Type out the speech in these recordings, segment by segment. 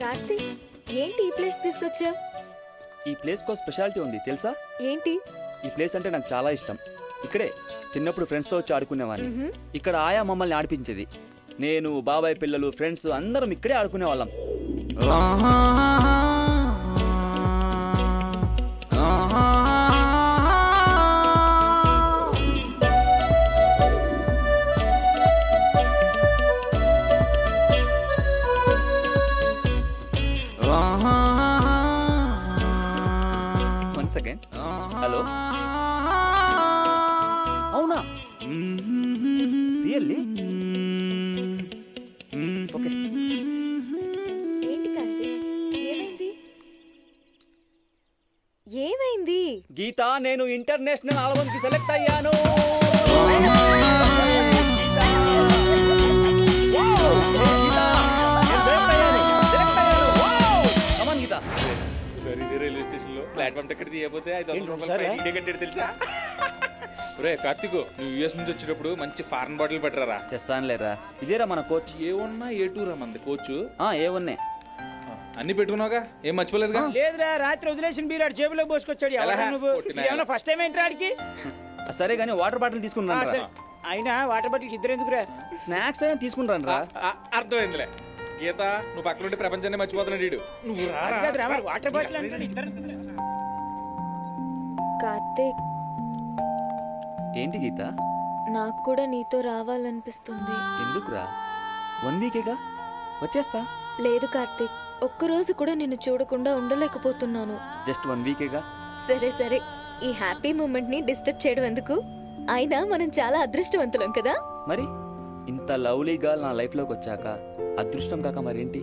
కార్తీక్ ఏంటి ఈ ప్లేస్ తీసుకొచ్చావు ఈ ప్లేస్కో స్పెషాలిటీ ఉంది తెలుసా ఏంటి ఈ ప్లేస్ అంటే నాకు చాలా ఇష్టం ఇక్కడే చిన్నప్పుడు ఫ్రెండ్స్తో వచ్చి ఆడుకునేవాడిని ఇక్కడ ఆయా మమ్మల్ని ఆడిపించేది నేను బాబాయ్ పిల్లలు ఫ్రెండ్స్ అందరం ఇక్కడే ఆడుకునే వాళ్ళం వన్ సెకండ్ హలో అవునా రియల్లీ ఓకే ఏంటి కార్తీక్ ఏమైంది ఏమైంది గీత నేను ఇంటర్నేషనల్ ఆల్బమ్ కి సెలెక్ట్ అయ్యాను గీత సరే ఇదే రైల్వే స్టేషన్ లో ప్లాట్ఫామ్ టికెట్ తీయకపోతే ఐదు వందల రూపాయలు సరే? ఫైన్ టికెట్ కట్టాడు తెలుసా రే కార్తిక్ నువ్వు యూఎస్ నుంచి వచ్చేటప్పుడు మంచి ఫారెన్ బాటిల్ పెట్టరారా తెస్తానులేరా ఇదేరా మన కోచ్ ఏ ఉన్నా ఏ టూర్ మంది కోచ్ ఆ ఏ ఉన్నాయి అన్ని పెట్టుకున్నావుగా ఏం మర్చిపోలేదుగా లేదురా రాత్రి వదిలేసిన బీరు ఆడు జేబులో పోసుకొచ్చాడు ఎవరా ఎలా? నువ్వు కొట్టినా ఏమన్నా ఫస్ట్ టైం ఏంటి ఆడికి సరే కానీ వాటర్ బాటిల్ ఆ, తీసుకున్నాను సరే. అయినా వాటర్ బాటిల్ ఇద్దరు ఎందుకురా స్నాక్స్ అయినా తీసుకుంటాను రా ఆ, అర్థమైందిలే గీత నువ్వు పక్కన ఉంటే ప్రపంచాన్ని మర్చిపోతున్నాడు వీడు నువ్వు అది కాదురా, మరి వాటర్ బాటిల్ అంటున్నాడు ఇద్దరు కార్తీక్ ఏంటి గీత నాకు కూడా నీతో రావాలనిపిస్తుంది ఎందుకురా వన్ వీకేగా వచ్చేస్తా లేదు కార్తీక్ ఒక్కరోజు కూడా నిన్ను చూడకుండా ఉండలేకపోతున్నాను జస్ట్ వన్ వీకేగా సరే సరే ఈ హ్యాపీ మూమెంట్ ని డిస్టర్బ్ చేయడం ఎందుకు అయినా మనం చాలా అదృష్టవంతులం కదా మరి ఇంత లవ్లీగా నా లైఫ్లోకి వచ్చాక అదృష్టం కాక మరేంటి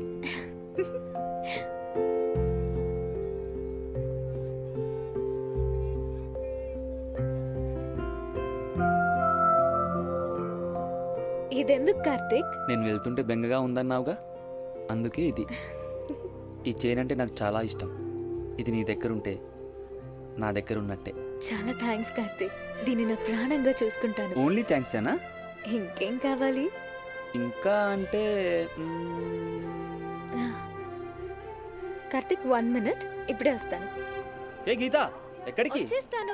ఇదెందుకు కార్తీక్ నేను వెళ్తుంటే బెంగగా ఉందన్నావుగా అందుకే ఇది ఈ చైన్ అంటే నాకు చాలా ఇష్టం ఇది నీ దగ్గర ఉంటే నా దగ్గర ఉన్నట్టే చాలా థ్యాంక్స్ కార్తీక్ దీన్ని నా ప్రాణంగా చూసుకుంటాను ఓన్లీ థ్యాంక్స్ ఏనా ఇంకేం కావాలి ఇంకా అంటే మ్మ్, కార్తీక్ వన్ మినిట్ ఇప్పుడే వస్తాను ఏ గీత ఎక్కడికి వచ్చేస్తాను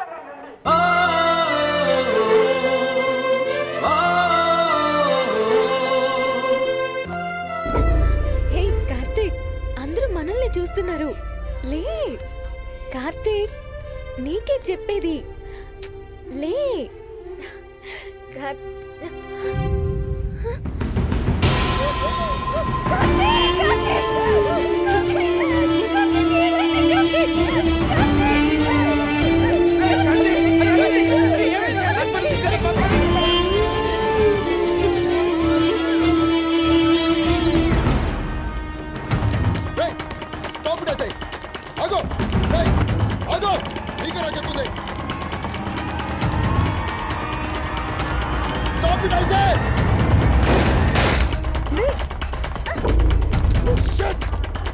హే కార్తీక్ అందరూ మనల్ని చూస్తున్నారు లే కార్తీక్ నీకే చెప్పేది లే కార్- కార్తీక్, కార్తీక్, రేయ్, స్టాప్ ఇట్ ఎస్ఐ ఆగో రేయ్, ఆగో నీకేనా చెప్తుంది స్టాప్ ఇట్ ఐసే షిట్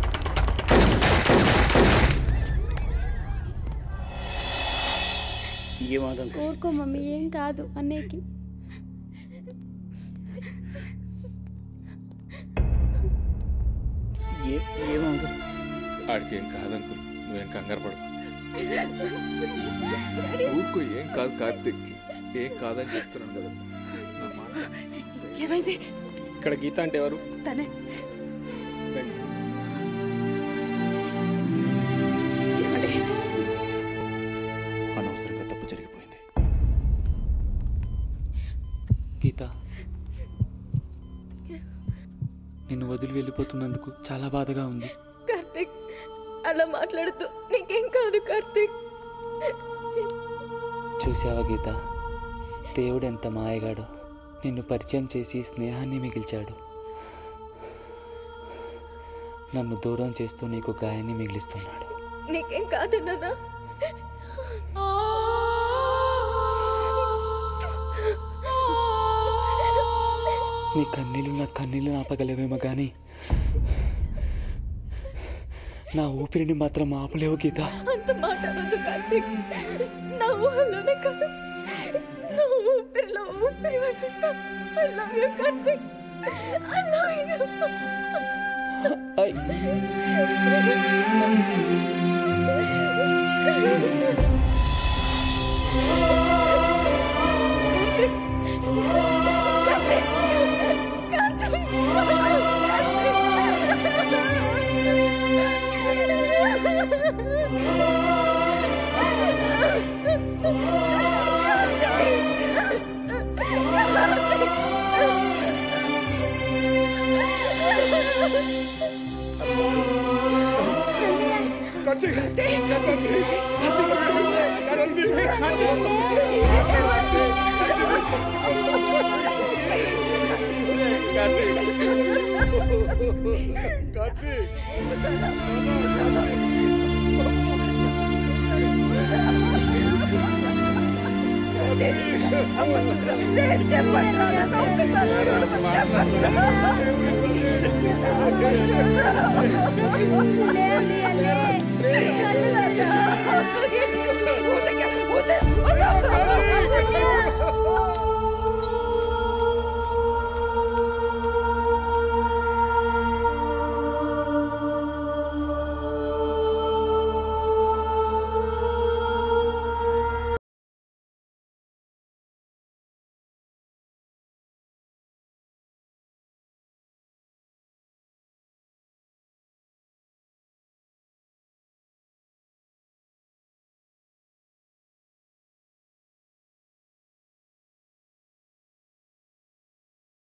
ఊరుకో మమ్మీ ఏం కాదు అన్నయ్యకి ఆడికి ఏం కాదంకుల్ నువ్వేం కంగారు పడు ఊరుకో ఏం కాదు కార్తిక్ ఏం కాదని చెప్తున్నాను కదా నా మాట. ఏమైంది ఇక్కడ గీత అంటే ఎవరు తనే అనవసరంగా తప్పు జరిగిపోయింది గీత నిన్ను వదిలి వెళ్ళిపోతున్నందుకు చాలా బాధగా ఉంది కార్తీక్ అలా మాట్లాడుతూ నీకేం కాదు కార్తీక్ చూసావా గీత దేవుడు ఎంత మాయగాడో నిన్ను పరిచయం చేసి స్నేహాన్ని మిగిల్చాడు నన్ను దూరం చేస్తూ నీకు గాయాన్ని మిగిలిస్తున్నాడు నీకేం కాదు నాన్న నీ కన్నీళ్ళు నా కన్నీళ్ళు ఆపగలవేమో కానీ నా ఊపిరిని మాత్రం ఆపలేవు గీత అంత మాట అనొద్దు కార్తీక్ నా ఊహల్లోనే కాదు నా ఊపిరిలో ఊపిరి I love you Karthik I love you I. లే, లే, లే. కళ్ళు తెరవరా.